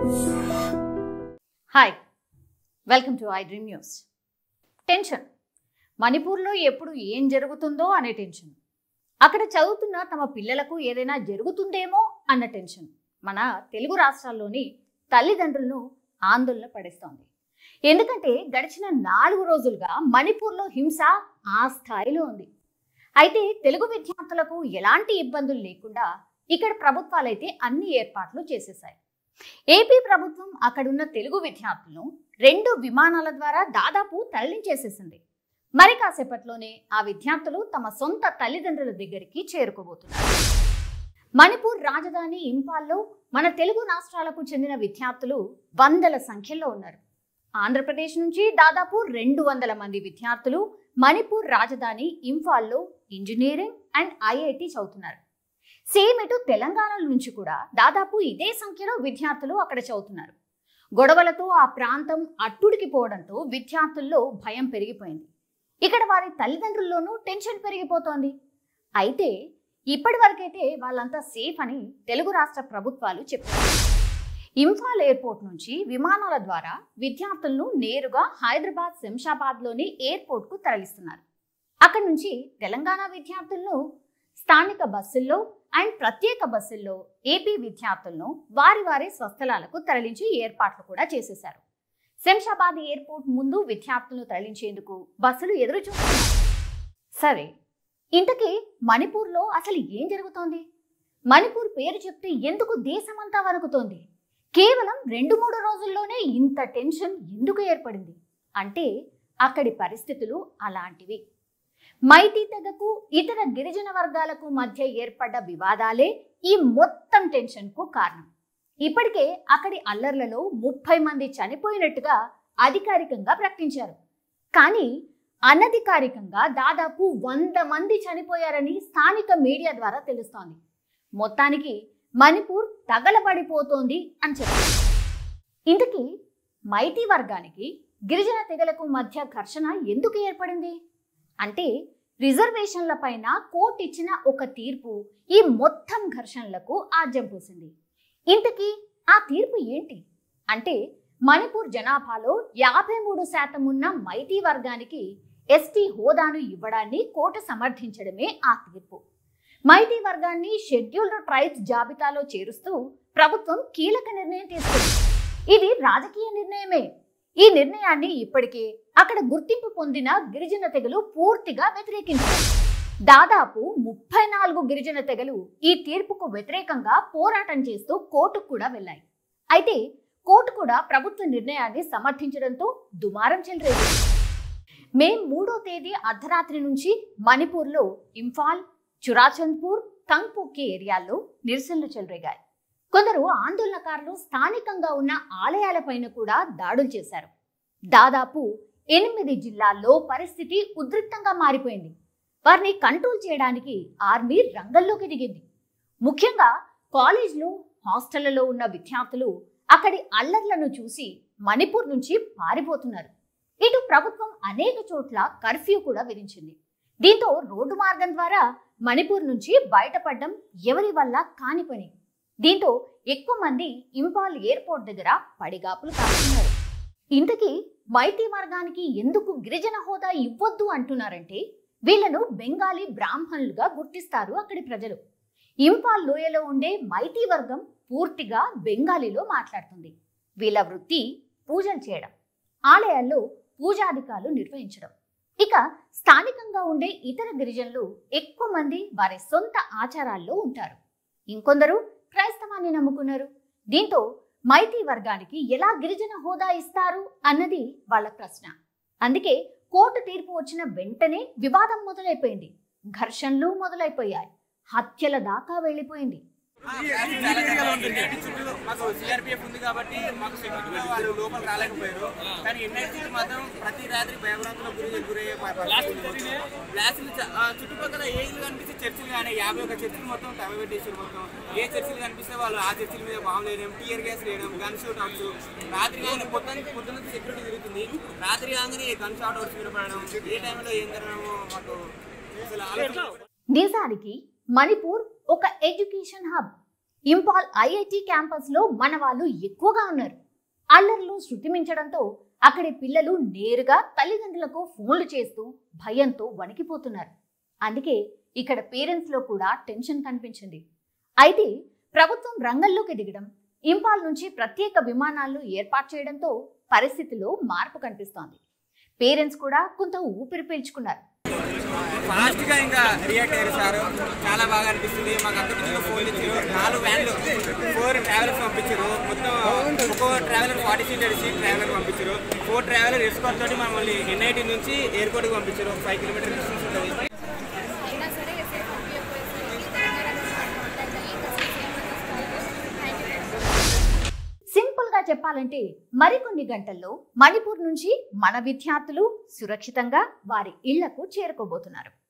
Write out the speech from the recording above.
hi welcome to I dream news tension మణిపూర్లో ఎప్పుడు ఏం జరుగుతుందో అనే టెన్షన్ అక్కడ చదువుతున్న తమ పిల్లలకు ఏదైనా జరుగుతుందేమో అన్న టెన్షన్ మన తెలుగు రాష్ట్రాల్లోని తల్లిదండ్రులను ఆందోళన పడేస్తోంది ఎందుకంటే గడిచిన నాలుగు రోజులుగా మణిపూర్లో హింస ఆ స్థాయిలో ఉంది అయితే తెలుగు విద్యార్థులకు ఎలాంటి ఇబ్బందులు లేకుండా ఇక్కడ ప్రభుత్వాలైతే అన్ని ఏర్పాట్లు చేసేశాయి ఏపీ ప్రభుత్వం అక్కడున్న తెలుగు విద్యార్థులను రెండు విమానాల ద్వారా దాదాపు తరలించేసేసింది మరి కాసేపట్లోనే ఆ విద్యార్థులు తమ సొంత తల్లిదండ్రుల దగ్గరికి చేరుకోబోతున్నారు మణిపూర్ రాజధాని ఇంపాల్లో మన తెలుగు రాష్ట్రాలకు చెందిన విద్యార్థులు వందల సంఖ్యలో ఉన్నారు ఆంధ్రప్రదేశ్ నుంచి దాదాపు రెండు వందల మంది విద్యార్థులు మణిపూర్ రాజధాని ఇంఫాల్లో ఇంజనీరింగ్ అండ్ ఐఐటి చదువుతున్నారు సేమ్ ఇటు తెలంగాణ నుంచి కూడా దాదాపు ఇదే సంఖ్యలో విద్యార్థులు అక్కడ చదువుతున్నారు గొడవలతో ఆ ప్రాంతం అట్టుడికి పోవడంతో విద్యార్థుల్లో భయం పెరిగిపోయింది ఇక్కడ వారి తల్లిదండ్రుల్లోనూ టెన్షన్ పెరిగిపోతోంది అయితే ఇప్పటి వరకైతే వాళ్ళంతా సేఫ్ అని తెలుగు రాష్ట్ర ప్రభుత్వాలు చెప్పారు ఇంఫాల్ ఎయిర్పోర్ట్ నుంచి విమానాల ద్వారా విద్యార్థులను నేరుగా హైదరాబాద్ శంషాబాద్లోని ఎయిర్పోర్ట్కు తరలిస్తున్నారు అక్కడి నుంచి తెలంగాణ విద్యార్థులను స్థానిక బస్సుల్లో అండ్ ప్రత్యేక బస్సుల్లో ఏపీ విద్యార్థులను వారి వారి స్వస్థలాలకు తరలించి ఏర్పాట్లు కూడా చేసేశారు శంషాబాద్ ఎయిర్పోర్ట్ ముందు విద్యార్థులను తరలించేందుకు బస్సులు ఎదురు చూస్తున్నారు సరే ఇంతకీ మణిపూర్లో అసలు ఏం జరుగుతోంది మణిపూర్ పేరు చెప్తే ఎందుకు దేశమంతా వణుకుతోంది కేవలం రెండు మూడు రోజుల్లోనే ఇంత టెన్షన్ ఎందుకు ఏర్పడింది అంటే అక్కడి పరిస్థితులు అలాంటివి మైతీ తెగకు ఇతర గిరిజన వర్గాలకు మధ్య ఏర్పడ్డ వివాదాలే ఈ మొత్తం టెన్షన్కు కారణం ఇప్పటికే అక్కడి అల్లర్లలో ముప్పై మంది చనిపోయినట్టుగా అధికారికంగా ప్రకటించారు కానీ అనధికారికంగా దాదాపు వంద మంది చనిపోయారని స్థానిక మీడియా ద్వారా తెలుస్తోంది మొత్తానికి మణిపూర్ తగలబడిపోతోంది అని చెప్పారు ఇంతకీ మైతీ వర్గానికి గిరిజన తెగలకు మధ్య ఘర్షణ ఎందుకు ఏర్పడింది అంటే రిజర్వేషన్ల పైన కోర్టు ఇచ్చిన ఒక తీర్పు ఈ మొత్తం ఘర్షణలకు ఆజ్యం పోసింది ఇంతకీ ఆ తీర్పు ఏంటి అంటే మణిపూర్ జనాభాలో యాభై మూడు శాతం ఉన్న మైతీ వర్గానికి ఎస్టీ హోదాను ఇవ్వడాన్ని కోర్టు సమర్థించడమే ఆ తీర్పు మైతీ వర్గాన్ని షెడ్యూల్డ్ ట్రైబ్స్ జాబితాలో చేరుస్తూ ప్రభుత్వం కీలక నిర్ణయం తీసుకుంది ఇది రాజకీయ నిర్ణయమే ఈ నిర్ణయాన్ని ఇప్పటికే అక్కడ గుర్తింపు పొందిన గిరిజన తెగలు పూర్తిగా వ్యతిరేకించారు దాదాపు ముప్పై నాలుగు గిరిజన తెగలు ఈ తీర్పుకు వ్యతిరేకంగా పోరాటం చేస్తూ కోర్టుకు కూడా వెళ్ళాయి అయితే కోర్టు కూడా ప్రభుత్వ నిర్ణయాన్ని సమర్థించడంతో దుమారం చెలరేగింది మే మూడో తేదీ అర్ధరాత్రి నుంచి మణిపూర్లో ఇంఫాల్ చురాచంద్పూర్ కంగ్పుక్కి ఏరియాల్లో నిరసనలు చెలరేగాయి కొందరు ఆందోళనకారులు స్థానికంగా ఉన్న ఆలయాలపైన కూడా దాడులు చేశారు దాదాపు ఎనిమిది జిల్లాల్లో పరిస్థితి ఉద్రిక్తంగా మారిపోయింది వారిని కంట్రోల్ చేయడానికి ఆర్మీ రంగంలోకి దిగింది ముఖ్యంగా కాలేజ్లు హాస్టళ్లలో ఉన్న విద్యార్థులు అక్కడి అల్లర్లను చూసి మణిపూర్ నుంచి పారిపోతున్నారు ఇటు ప్రభుత్వం అనేక చోట్ల కర్ఫ్యూ కూడా విధించింది దీంతో రోడ్డు మార్గం ద్వారా మణిపూర్ నుంచి బయటపడడం ఎవరి వల్ల కాని పని దీంతో ఎక్కువ మంది ఇంపాల్ ఎయిర్పోర్ట్ దగ్గర పడిగాపులు కాస్తున్నారు ఇంతకీ మైతీ వర్గానికి ఎందుకు గిరిజన హోదా ఇవ్వొద్దు అంటున్నారంటే వీళ్ళను బెంగాలీ బ్రాహ్మణులుగా గుర్తిస్తారు అక్కడి ప్రజలు ఇంపాల్ లోయలో ఉండే మైతీ వర్గం పూర్తిగా బెంగాలీలో మాట్లాడుతుంది వీళ్ళ వృత్తి పూజలు చేయడం ఆలయాల్లో పూజాధికాలు నిర్వహించడం ఇక స్థానికంగా ఉండే ఇతర గిరిజనులు ఎక్కువ మంది వారి సొంత ఆచారాల్లో ఉంటారు ఇంకొందరు క్రైస్తవాన్ని నమ్ముకున్నారు దీంతో మైతీ వర్గానికి ఎలా గిరిజన హోదా ఇస్తారు అన్నది వాళ్ళ ప్రశ్న అందుకే కోర్టు తీర్పు వచ్చిన వెంటనే వివాదం మొదలైపోయింది ఘర్షణలు మొదలైపోయాయి హత్యల దాకా వెళ్ళిపోయింది మాకు సిఆర్పిఎఫ్ ఉంది కాబట్టి మాకు సెక్యూరిటీగా వాళ్ళు లోపల రాలేకపోయారు కానీ ఎన్ఐసి మాత్రం ప్రతి రాత్రి భయభ్రాంతులకు గురి గురయ్యే బ్లాస్టులు చుట్టుపక్కల ఏ ఇల్లు కనిపిస్తే చర్చిలు కానీ యాభై ఒక చర్చిలు మొత్తం తగబెట్టేసారు మొత్తం ఏ చర్చిలు కనిపిస్తే వాళ్ళు ఆ చర్చిల మీద బాంబు వేయడం టీయర్ గ్యాస్ వేయడం గన్ షూట్ అవుట్స్ రాత్రి కానీ పొద్దున్న పొద్దున్న సెక్యూరిటీ తిరుగుతుంది రాత్రి కాగానే గన్ షాట్ అవుట్స్ వినపడడం ఏ టైంలో ఏం జరగడమో మాకు అసలు ఆలోచన నిజానికి మణిపూర్ ఒక ఎడ్యుకేషన్ హబ్ ఇంపాల్ ఐఐటి క్యాంపస్లో మన వాళ్ళు ఎక్కువగా ఉన్నారు అల్లర్లు శృతిమించడంతో అక్కడి పిల్లలు నేరుగా తల్లిదండ్రులకు ఫోన్లు చేస్తూ భయంతో వణికిపోతున్నారు అందుకే ఇక్కడ పేరెంట్స్లో కూడా టెన్షన్ కనిపించింది అయితే ప్రభుత్వం రంగంలోకి దిగడం ఇంపాల్ నుంచి ప్రత్యేక విమానాలను ఏర్పాటు చేయడంతో పరిస్థితిలో మార్పు కనిపిస్తోంది పేరెంట్స్ కూడా కొంత ఊపిరి పీల్చుకున్నారు ఫాస్ట్ గా ఇంకా రియాక్ట్ అయ్యారు సార్ చాలా బాగా అనిపిస్తుంది మాకు అక్కడి నుంచి ఫోన్ ఇచ్చారు నాలుగు వ్యాన్లు ఫోర్ ట్రావెలర్స్ పంపించారు మొత్తం ఒక్కో traveller forty seater seat traveller పంపించారు ఫోర్ ట్రావెలర్ ఎస్కాట్ తోటి మమ్మల్ని ఎన్ఐటి నుంచి ఎయిర్పోర్ట్ కి పంపించారు ఒక ఫైవ్ కిలోమీటర్ డిస్టెన్స్ ఉంటుంది అయినా సరే సేఫ్ పంపించకపోయేసరికి తెలంగాణ థ్యాంక్ యూ సింపుల్ గా చెప్పాలంటే మరికొన్ని గంటల్లో మణిపూర్ నుంచి మన విద్యార్థులు సురక్షితంగా వారి ఇళ్లకు చేరుకోబోతున్నారు